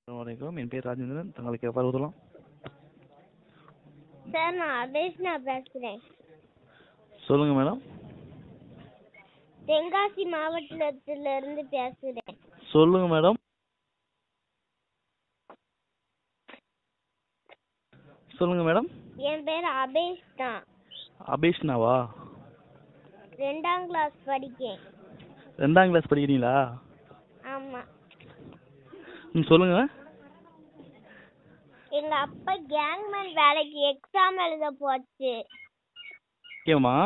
வணக்கம் என் பேர் ராஜேந்திரன் தங்களுக்கு எவ்வாறு உதவலாம் சார் நான் அபேஷ்னா பேசுகிறேன் சொல்லுங்கள் மேடம் தென்காசி மாவட்டத்திலிருந்து பேசுகிறேன் சொல்லுங்கள் மேடம் சொல்லுங்கள் மேடம் என் பேர் அபேஷ் தான் அபேஷ்னாவா ரெண்டாம் கிளாஸ் படிக்கேன் ரெண்டாம் கிளாஸ் படிக்கிறீங்களா ஆமாம் ம் சொல்லுங்கள் எங்கள் அப்பா கேங்மேன் வேலைக்கு எக்ஸாம் எழுத போச்சு ஓகேம்மா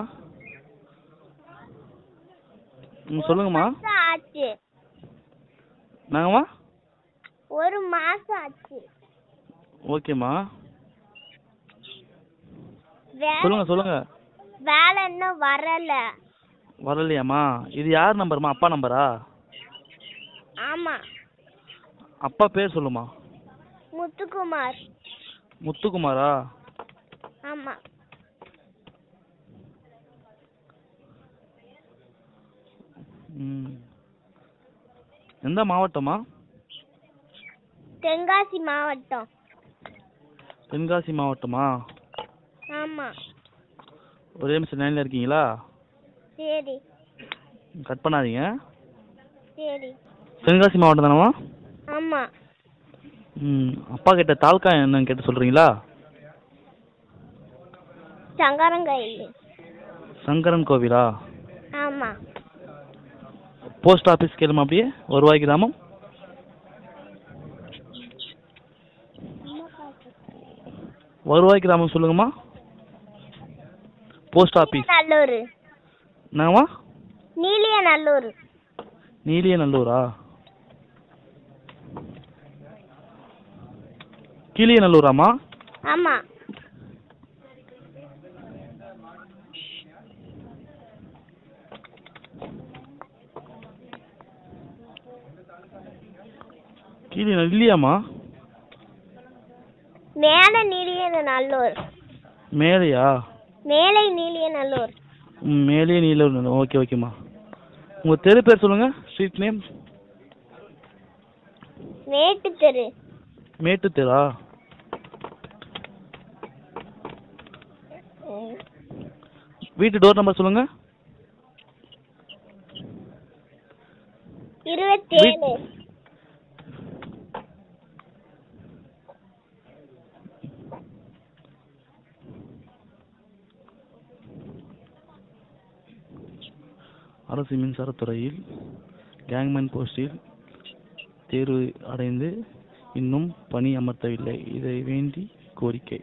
ம் சொல்லுங்கம்மா மாசம் ஆச்சு நாங்கம்மா ஒரு மாசம் ஆச்சு ஓகேம்மா வேலை சொல்லுங்கள் சொல்லுங்கள் வேலை இன்னும் வரல வரலையாம்மா இது யார் நம்பருமா அப்பா நம்பரா ஆமா அப்பா பேர் சொல்லுமா முத்துக்குமார் முத்துக்குமாரா ஆமா ம் எந்த மாவட்டமா தென்காசி மாவட்டம் தென்காசி மாவட்டமா ஆமா ஒரே நிமிஷம் லைனில் இருக்கீங்களா சரி கட் பண்ணாதீங்க சரி தென்காசி மாவட்டம் தானம்மா ஆமா ம் அப்பா கிட்ட தாலுக்கா என்னன்னு கேட்டு சொல்கிறீங்களா சங்கரங்கயில் சங்கரன் கோவிலா ஆமா போஸ்ட் ஆஃபீஸ் கேளுமா அப்படியே வருவாய் கிராமம் வருவாய் கிராமம் சொல்லுங்கம்மா போஸ்ட் ஆஃபீஸ் நல்லூர் என்னங்கம்மா நீலிய நல்லூர் நீலிய நல்லூரா கீழிய நல்லூராம்மா ஆமா கீழிய நல்~ இல்லையாம்மா மேல நீலிய நல்லூர் மேலையா மேலை நீலிய நல்லூர் ம் மேலேயே நீலூர் ஓகே ஓகேம்மா உங்கள் தெரு பேர் சொல்லுங்கள் ஸ்ட்ரீட் நேம் மேட்டு தெரு மேட்டு தெரா வீட்டு டோர் நம்பர் சொல்லுங்கள் இருபத்தேழு அரசு மின்சாரத்துறையில் கேங்மேன் போஸ்டில் தேர்வு அடைந்து இன்னும் பணி அமர்த்தவில்லை இதை வேண்டி கோரிக்கை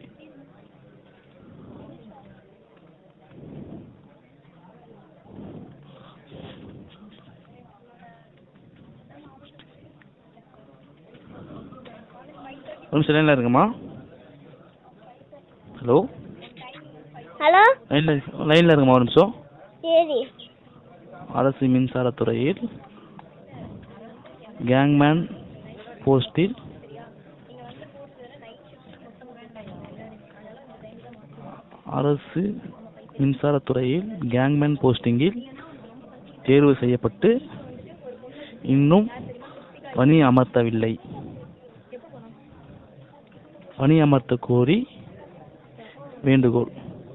ஒரு நிமிஷம் லைனில் இருக்குமா ஹலோ ஹலோ லைனில் லைனில் இருக்குமா ஒரு நிமிஷம் சரி அரசு மின்சாரத்துறையில் கேங்மேன் போஸ்டில் அரசு மின்சாரத்துறையில் கேங்மேன் போஸ்டிங்கில் தேர்வு செய்யப்பட்டு இன்னும் பணி அமர்த்தவில்லை பணி அமர்த்த கோரி வேண்டுகோள்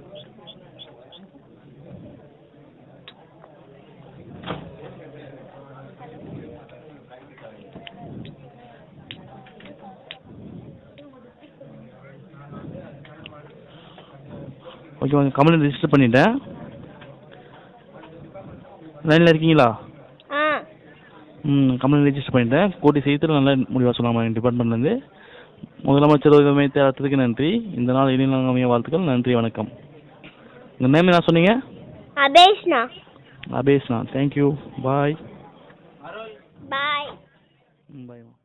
ஓகே வாங்க கம்ப்ளைண்ட் ரெஜிஸ்டர் பண்ணிட்டேன் லைனில் இருக்கீங்களா ஆ ம் கம்ப்ளைண்ட் ரெஜிஸ்டர் பண்ணிட்டேன் கோட்டி செய்யத்தில் நல்ல முடிவாக சொல்லாமா எங்கள் டிபார்ட்மெண்ட்லேருந்து முதலமைச்சர் உதவி அழைத்ததுக்கு நன்றி இந்த நாள் இனிய அமைய வாழ்த்துக்கள் நன்றி வணக்கம் உங்கள் நேம் என்ன சொன்னீங்க அபேஷ்னா அபேஷ்னா தேங்க்யூ பாய் பாய் ம் பாய்மா